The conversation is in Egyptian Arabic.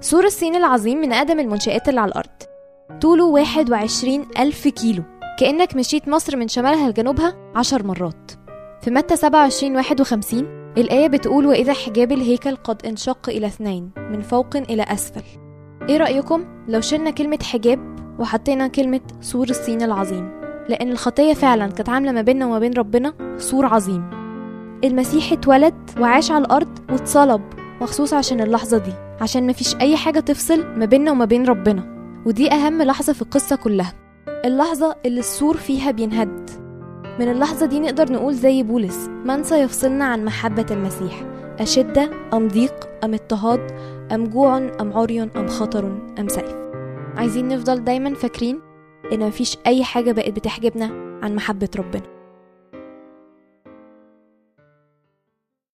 سور الصين العظيم من أقدم المنشآت اللي على الأرض طوله 21 ألف كيلو كأنك مشيت مصر من شمالها لجنوبها عشر مرات في متى 27 51 الآية بتقول وإذا حجاب الهيكل قد انشق إلى اثنين من فوق إلى أسفل إيه رأيكم لو شلنا كلمة حجاب وحطينا كلمة سور الصين العظيم لأن الخطية فعلا كانت عاملة ما بيننا وما بين ربنا سور عظيم المسيح اتولد وعاش على الأرض واتصلب مخصوص عشان اللحظة دي عشان مفيش أي حاجة تفصل ما بيننا وما بين ربنا ودي أهم لحظة في القصة كلها اللحظة اللي السور فيها بينهد من اللحظة دي نقدر نقول زي بولس من سيفصلنا عن محبة المسيح أشدة أم ضيق أم اضطهاد أم جوع أم عري أم خطر أم سيف عايزين نفضل دايما فاكرين إن مفيش أي حاجة بقت بتحجبنا عن محبة ربنا